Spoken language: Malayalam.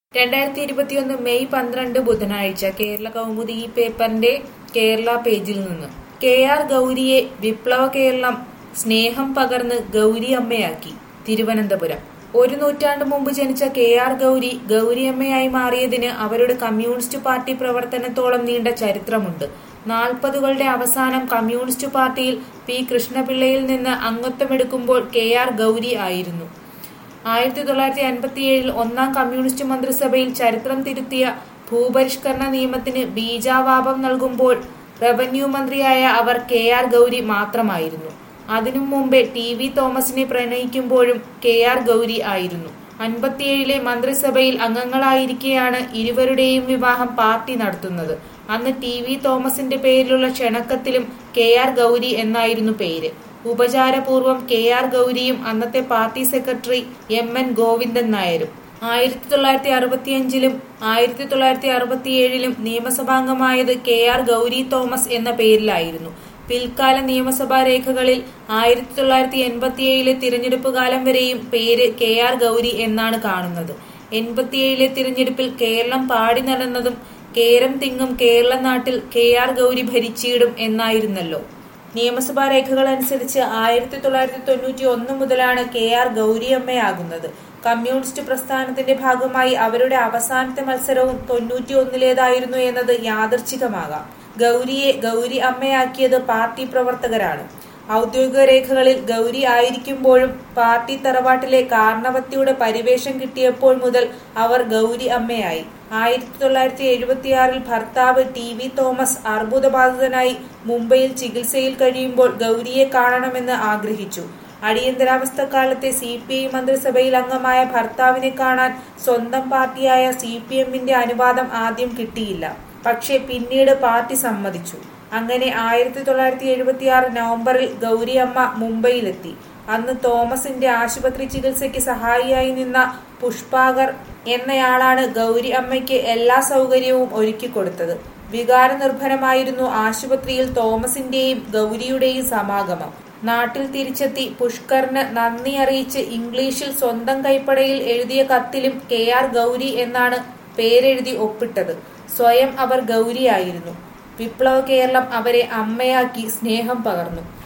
രണ്ടായിരത്തി ഇരുപത്തിയൊന്ന് മെയ് പന്ത്രണ്ട് ബുധനാഴ്ച കേരള കൗമുദി ഈ പേപ്പറിന്റെ കേരള പേജിൽ നിന്ന് കെ ആർ ഗൗരിയെ വിപ്ലവ കേരളം സ്നേഹം പകർന്ന് ഗൗരി അമ്മയാക്കി തിരുവനന്തപുരം ഒരു നൂറ്റാണ്ട് മുമ്പ് ജനിച്ച കെ ആർ ഗൗരി ഗൗരിയമ്മയായി മാറിയതിന് അവരുടെ കമ്മ്യൂണിസ്റ്റ് പാർട്ടി പ്രവർത്തനത്തോളം നീണ്ട ചരിത്രമുണ്ട് നാൽപ്പതുകളുടെ അവസാനം കമ്മ്യൂണിസ്റ്റ് പാർട്ടിയിൽ പി കൃഷ്ണപിള്ളയിൽ നിന്ന് അംഗത്വമെടുക്കുമ്പോൾ കെ ആർ ഗൗരി ആയിരുന്നു ആയിരത്തി തൊള്ളായിരത്തി അൻപത്തിയേഴിൽ ഒന്നാം കമ്മ്യൂണിസ്റ്റ് മന്ത്രിസഭയിൽ ചരിത്രം തിരുത്തിയ ഭൂപരിഷ്കരണ നിയമത്തിന് ബീജാവാപം നൽകുമ്പോൾ റവന്യൂ മന്ത്രിയായ അവർ കെ ആർ ഗൗരി മാത്രമായിരുന്നു അതിനു മുമ്പേ ടി വി തോമസിനെ പ്രണയിക്കുമ്പോഴും കെ ആർ ഗൗരി ആയിരുന്നു അൻപത്തിയേഴിലെ മന്ത്രിസഭയിൽ അംഗങ്ങളായിരിക്കെയാണ് ഇരുവരുടെയും വിവാഹം പാർട്ടി നടത്തുന്നത് അന്ന് ടി വി തോമസിന്റെ പേരിലുള്ള ക്ഷണക്കത്തിലും കെ ആർ ഗൗരി എന്നായിരുന്നു പേര് ഉപചാരപൂർവം കെ ആർ ഗൗരിയും അന്നത്തെ party secretary M N Govindan നായരും ആയിരത്തി തൊള്ളായിരത്തി അറുപത്തിയഞ്ചിലും ആയിരത്തി തൊള്ളായിരത്തി അറുപത്തിയേഴിലും നിയമസഭാംഗമായത് കെ ആർ ഗൗരി തോമസ് എന്ന പേരിലായിരുന്നു പിൽക്കാല നിയമസഭാ രേഖകളിൽ ആയിരത്തി തൊള്ളായിരത്തി എൺപത്തിയേഴിലെ തിരഞ്ഞെടുപ്പ് കാലം വരെയും പേര് കെ ആർ ഗൗരി എന്നാണ് കാണുന്നത് എൺപത്തിയേഴിലെ തിരഞ്ഞെടുപ്പിൽ കേരളം പാടി നടന്നതും കേരം തിങ്ങും കേരള നാട്ടിൽ കെ ആർ ഗൗരി ഭരിച്ചിടും എന്നായിരുന്നല്ലോ നിയമസഭാ രേഖകൾ അനുസരിച്ച് ആയിരത്തി തൊള്ളായിരത്തി തൊണ്ണൂറ്റി ഒന്ന് മുതലാണ് കെ ആർ ഗൗരിയമ്മയാകുന്നത് കമ്മ്യൂണിസ്റ്റ് പ്രസ്ഥാനത്തിന്റെ ഭാഗമായി അവരുടെ അവസാനത്തെ മത്സരവും തൊണ്ണൂറ്റി ഒന്നിലേതായിരുന്നു എന്നത് യാദർച്ഛികമാകാം ഗൗരിയെ ഗൗരി അമ്മയാക്കിയത് പാർട്ടി പ്രവർത്തകരാണ് ഔദ്യോഗിക രേഖകളിൽ ഗൗരി ആയിരിക്കുമ്പോഴും പാർട്ടി തറവാട്ടിലെ കാർണവത്തിയുടെ പരിവേഷം കിട്ടിയപ്പോൾ മുതൽ അവർ ഗൗരി അമ്മയായി ആയിരത്തി തൊള്ളായിരത്തി എഴുപത്തിയാറിൽ ഭർത്താവ് ടി വി തോമസ് അർബുദബാധിതനായി മുംബൈയിൽ ചികിത്സയിൽ കഴിയുമ്പോൾ ഗൗരിയെ കാണണമെന്ന് ആഗ്രഹിച്ചു അടിയന്തരാവസ്ഥക്കാലത്തെ സി പി ഐ മന്ത്രിസഭയിൽ അംഗമായ ഭർത്താവിനെ കാണാൻ സ്വന്തം പാർട്ടിയായ സി പി എമ്മിന്റെ അനുവാദം ആദ്യം കിട്ടിയില്ല പക്ഷേ പിന്നീട് പാർട്ടി സമ്മതിച്ചു അങ്ങനെ ആയിരത്തി തൊള്ളായിരത്തി എഴുപത്തിയാറ് നവംബറിൽ ഗൗരിയമ്മ മുംബൈയിലെത്തി അന്ന് തോമസിന്റെ ആശുപത്രി ചികിത്സയ്ക്ക് സഹായിയായി നിന്ന പുഷ്പാകർ എന്നയാളാണ് ഗൗരി അമ്മയ്ക്ക് എല്ലാ സൗകര്യവും ഒരുക്കിക്കൊടുത്തത് വികാരനിർഭരമായിരുന്നു ആശുപത്രിയിൽ തോമസിന്റെയും ഗൗരിയുടെയും സമാഗമം നാട്ടിൽ തിരിച്ചെത്തി പുഷ്കറിന് നന്ദി അറിയിച്ച് ഇംഗ്ലീഷിൽ സ്വന്തം കൈപ്പടയിൽ എഴുതിയ കത്തിലും കെ ആർ ഗൗരി എന്നാണ് പേരെഴുതി ഒപ്പിട്ടത് സ്വയം അവർ ഗൗരിയായിരുന്നു വിപ്ലവ കേരളം അവരെ അമ്മയാക്കി സ്നേഹം പകർന്നു